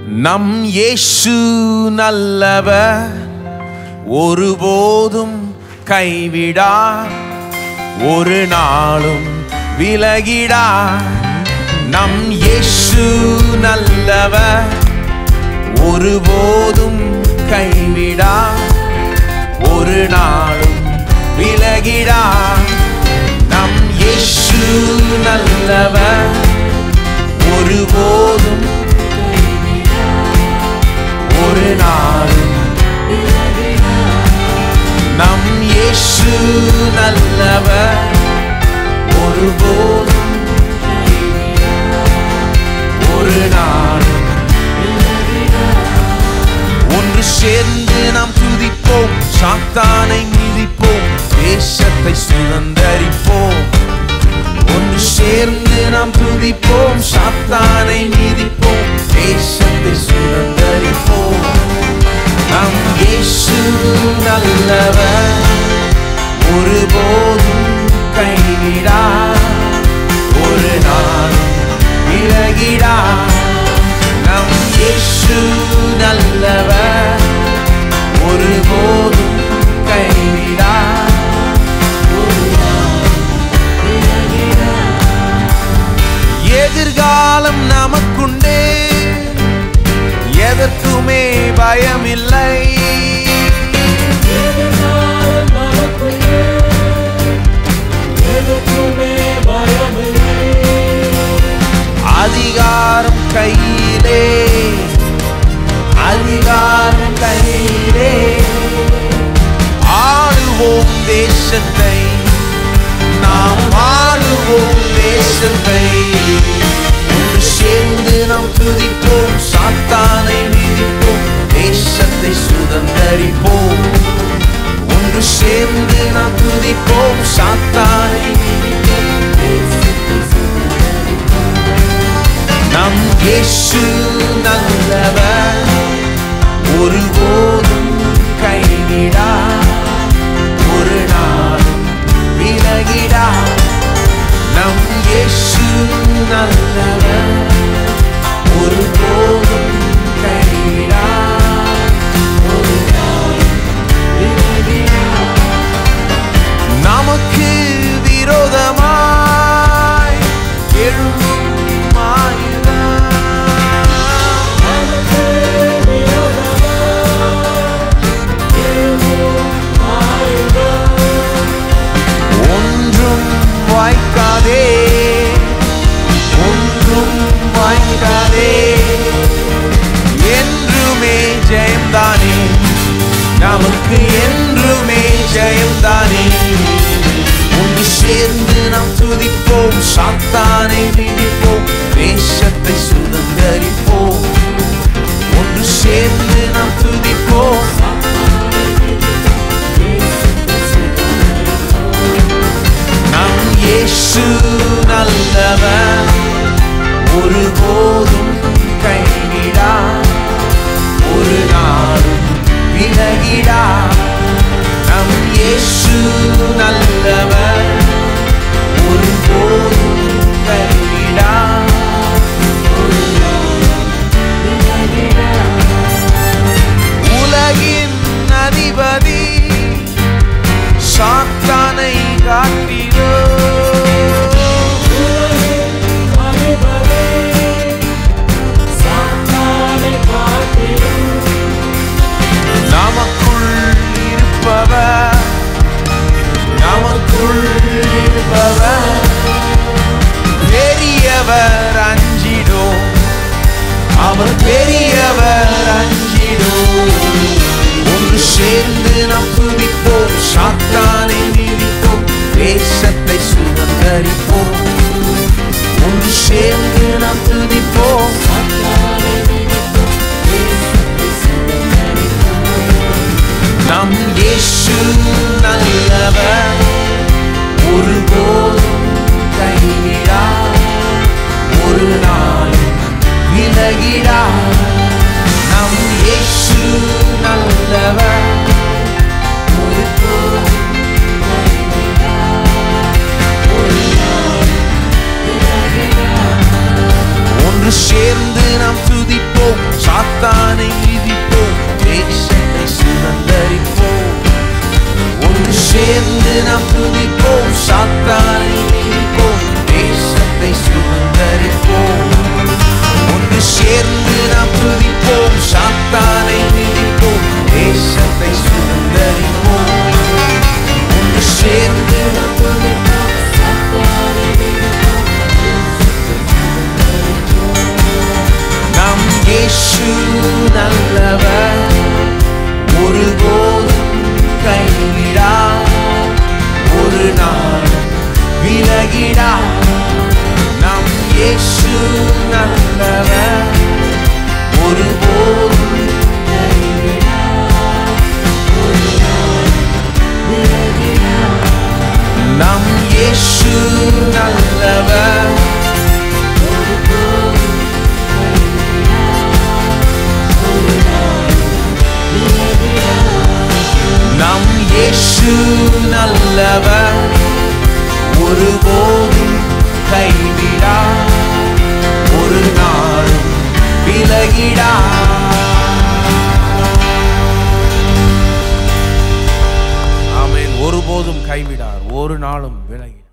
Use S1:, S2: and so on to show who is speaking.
S1: நம் இயேசு நல்லவர் ஒருபோதும் கைவிடா ஒரு நாளும் விலகிடா நம் இயேசு நல்லவர் ஒருபோதும் கைவிடா ஒரு நாளும் விலகிடா நம் இயேசு நல்லவர் ஒருபோதும் ஒரு நாளும் நம் இயேசு நல்லவர் ஒருபோதும் ஒரு நாளும் ஒன்று சேர்ந்து நாம் துதிப்போம் சாத்தானை மிதிப்போம் தேசத்தை சுதந்தரிப்போம் ஒன்று சேர்ந்து நாம் துதிப்போம் சாத்தானை மிதிப்போம் தேசத்தை சுதந்தரிப்போம் நம் இயேசு நல்லவர் ஒருபோதும் கைவிடா ஒரு நாளும் விலகிடா நம் இயேசு நல்லவர் ஒருபோதும் கைவிடா எதிர்காலம் நமக்குண்டே எதற்குமே பயமில்லை அதிகாரம் கையிலே அதிகாரம் கையிலே ஆளுவோம் தேசத்தை நாம் ஆளுவோம் தேசத்தை ஒன்று சேர்ந்து நாம் துதிப்போம் சாத்தானை மிதிப்போம் தேசத்தை சுதந்தரிப்போம் ஒன்று சேர்ந்து நாம் துதிப்போம் சாத்தானை நம் இயேசு நல்லவர் ஒருபோதும் கைவிடா ஒரு நாளும் விலகிடா நம் இயேசு நல்லவர் ஒருபோதும் கைவிடா ஒரு நாளும் விலகிடா. நமக்கு விரோதமாய் எழும்பும் ஆயுதம் ஒன்றும் வாய்க்காதே ஒன்றும் வாய்க்காதே என்றுமே ஜெயம்தானே நமக்கு என்றுமே ஜெயம்தானே ஒன்று சேர்ந்து நாம் துதிப்போம் சாத்தானை மிதிப்போம் தேசத்தை சுதந்தரிப்போம் ஒன்று சேர்ந்து நாம் துதிப்போம் நம் இயேசு நல்லவர் ஒருபோதும் கைவிடா ஒரு நாளும் விலகிடா நம் இயேசு நல்லவர் ஒருபோதும் கைவிடா ஒரு நாளும் விலகிடா. உலகின் அதிபதி சாத்தானை காட்டிலோ நமக்குள் இருப்பவர் நமக்குள் இருப்பவர் பெரியவர் அஞ்சிடோ அவர் பெரியவர் அஞ்சிடோ ஒன்று சேர்ந்து நாம் துதிப்போம் சாத்தானை மிதிப்போம் தேசத்தை சுதந்தரிப்போம் ஒன்று சேர்ந்து நாம் துதிப்போம் நம் இயேசு நல்லவர் ஒருபோதும் கைவிடா ஒரு நாளும் விலகிடா நம் இயேசு நல்லவர் ஒருபோதும் கைவிடா. ஒரு நாளும் விலகிடா. ஒன்று ஒன்று சேர்ந்து நாம் துதிப்போம் சாத்தானை மிதிப்போம் தேசத்தை சுதந்தரிப்போம் ஒன்று சேர்ந்து நாம் துதிப்போம் சாத்தானை மிதிப்போம் தேசத்தை சுதந்தரிப்போம் ஒன்று சேர்ந்து நாம் துதிப்போம் சாத்தானை மிதிப்போம் தேசத்தை சுதந்தரிப்போம் ஒன்று சேர்ந்து நாம் நம் இயேசு நல்லவர் ஒருபோதும் கைவிடா ஒரு நாள் விலகிடா நம் இயேசு நல்லவர் ஒருபோதும் நம் இயேசு நல்லவர் நம் இயேசு நல்லவர் ஒருபோதும் கைவிடா ஒரு நாளும் விலகிடா ஆமென் ஒருபோதும் கைவிடார் ஒரு நாளும் விலகிடார்